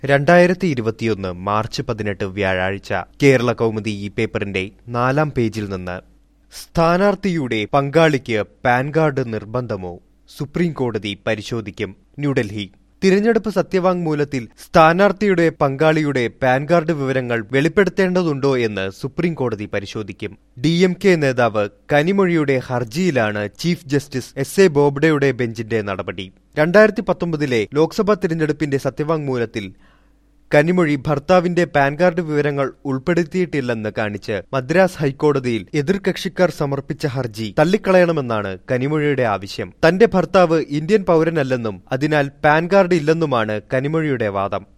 രണ്ടായിരത്തി ഇരുപത്തിയൊന്ന് മാർച്ച് പതിനെട്ട് വ്യാഴാഴ്ച കേരള കൗമുദി ഈ പേപ്പറിന്റെ നാലാം പേജിൽ നിന്ന് സ്ഥാനാർത്ഥിയുടെ പങ്കാളിക്ക് പാൻ കാർഡ് നിർബന്ധമോ സുപ്രീം കോടതി പരിശോധിക്കും ന്യൂഡൽഹി തിരഞ്ഞെടുപ്പ് സത്യവാങ്മൂലത്തിൽ സ്ഥാനാർത്ഥിയുടെ പങ്കാളിയുടെ പാൻ കാർഡ് വിവരങ്ങൾ വെളിപ്പെടുത്തേണ്ടതുണ്ടോ എന്ന് സുപ്രീം കോടതി പരിശോധിക്കും ഡി എം കെ നേതാവ് കനിമൊഴിയുടെ ഹർജിയിലാണ് ചീഫ് ജസ്റ്റിസ് എസ് എ ബോബ്ഡെയുടെ ബെഞ്ചിന്റെ നടപടി രണ്ടായിരത്തി പത്തൊമ്പതിലെ ലോക്സഭാ തിരഞ്ഞെടുപ്പിന്റെ സത്യവാങ്മൂലത്തിൽ കനിമൊഴി ഭർത്താവിന്റെ പാൻ കാർഡ് വിവരങ്ങൾ ഉൾപ്പെടുത്തിയിട്ടില്ലെന്ന് കാണിച്ച് മദ്രാസ് ഹൈക്കോടതിയിൽ എതിർകക്ഷിക്കാർ സമർപ്പിച്ച ഹർജി തള്ളിക്കളയണമെന്നാണ് കനിമൊഴിയുടെ ആവശ്യം തന്റെ ഭർത്താവ് ഇന്ത്യൻ പൗരനല്ലെന്നും അതിനാൽ പാൻ കാർഡ് ഇല്ലെന്നുമാണ് കനിമൊഴിയുടെ വാദം